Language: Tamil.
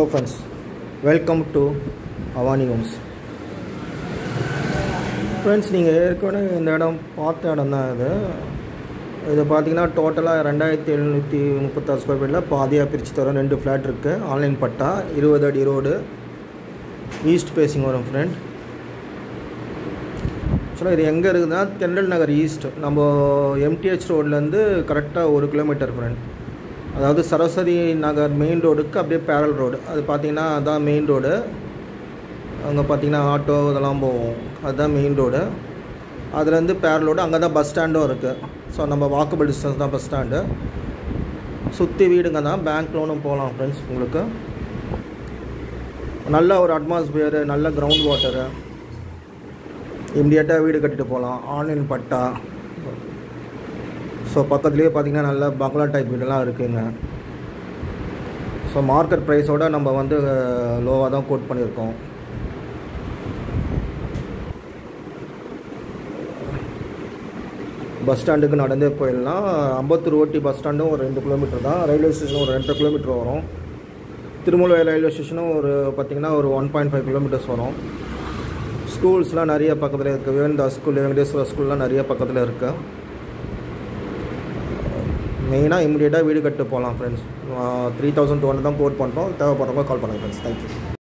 friends welcome to Avani homes friends நீங்கள் ஏற்கனவே இந்த இடம் பார்த்த இடம் தான் இது இது பார்த்தீங்கன்னா டோட்டலாக ரெண்டாயிரத்தி எழுநூற்றி முப்பத்தாறு ஸ்கொயர் ஃபீட்டில் பாதியாக பிரித்து தரோம் ரெண்டு ஃப்ளாட் இருக்குது ஆன்லைன் பட்டா இருபது அடி ரோடு ஈஸ்ட் பேசிங் வரும் ஃப்ரெண்ட் ஆக்சுவலாக இது எங்கே இருக்குதுன்னா தென்றல் நகர் ஈஸ்ட் நம்ம எம்டிஹெச் ரோட்லேருந்து கரெக்டாக ஒரு கிலோமீட்டர் ஃப்ரெண்ட் அதாவது சரஸ்வதி நகர் மெயின் ரோடுக்கு அப்படியே பேரல் ரோடு அது பார்த்தீங்கன்னா அதான் மெயின் ரோடு அங்கே பார்த்தீங்கன்னா ஆட்டோ இதெல்லாம் போவோம் அதுதான் மெயின் ரோடு அதுலேருந்து பேரல் ரோடு அங்கே தான் பஸ் ஸ்டாண்டும் இருக்குது ஸோ நம்ம வாக்கபிள் டிஸ்டன்ஸ் தான் பஸ் ஸ்டாண்டு சுற்றி வீடுங்க தான் பேங்க் லோனும் போகலாம் ஃப்ரெண்ட்ஸ் உங்களுக்கு நல்ல ஒரு அட்மாஸ்பியரு நல்ல கிரவுண்ட் வாட்டரு இம்மிடியட்டாக வீடு கட்டிட்டு போகலாம் ஆன்லைன் பட்டா ஸோ பக்கத்துலேயே பார்த்தீங்கன்னா நல்ல பங்களா டைப் வீடெல்லாம் இருக்குங்க ஸோ மார்க்கெட் ப்ரைஸோடு நம்ம வந்து லோவாக தான் கோட் பண்ணியிருக்கோம் பஸ் ஸ்டாண்டுக்கு நடந்தே போயிடலாம் அம்பத்தூர் ஓட்டி பஸ் ஸ்டாண்டும் ஒரு ரெண்டு கிலோமீட்டர் தான் ரயில்வே ஸ்டேஷன் ஒரு ரெண்டரை கிலோமீட்டர் வரும் திருமலை ரயில்வே ஸ்டேஷனும் ஒரு பார்த்திங்கன்னா ஒரு ஒன் பாயிண்ட் ஃபைவ் கிலோமீட்டர்ஸ் வரும் ஸ்கூல்ஸ்லாம் நிறைய பக்கத்தில் இருக்குது விவேந்தாஸ் ஸ்கூல் வெங்கடேஸ்வர ஸ்கூல்லாம் நிறைய பக்கத்தில் இருக்குது மெயினாக இம்மிடியேட்டாக வீடு கட்டு போகலாம் friends three thousand two hundred தான் கோட் பண்ணுறோம் தேவைப்படுறவங்க கால் பண்ணுங்கள் ஃப்ரெண்ட்ஸ் தேங்க்யூ